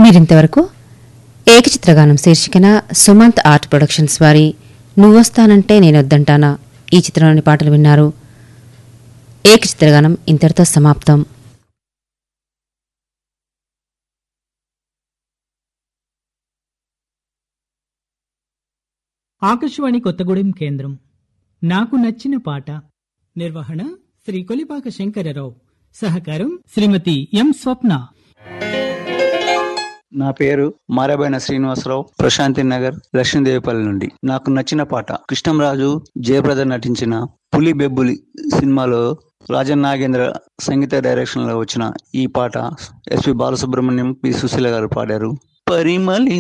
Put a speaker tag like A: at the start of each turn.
A: మీరింతవరకు ఏకచిత్రగానం శీర్షికన Sumanth art productions వారి నువ్వొస్తానంటే నేనొద్దంటానా ఈ చిత్రంలోని పాటలు విన్నారు ఏకచిత్రగానం ఇంతటితో సమాప్తం
B: ఆకాశవాణి కొత్తగూడెం కేంద్రం నాకు నచ్చిన పాట నిర్వహణ శ్రీ కొలిపాక శంకరరావు సహకారం శ్రీమతి ఎం స్వప్న
C: నా పేరు మారాబైన శ్రీనివాసరావు ప్రశాంతి నగర్ లక్ష్మీదేవిపల్లి నుండి నాకు నచ్చిన పాట కృష్ణంరాజు జయప్రద నటించిన పులి బెబ్బులి సినిమాలో రాజన్ నాగేంద్ర సంగీత డైరెక్షన్ లో వచ్చిన ఈ పాట ఎస్పి బాలసుబ్రహ్మణ్యం పి సుశీల గారు పాడారు పరిమళి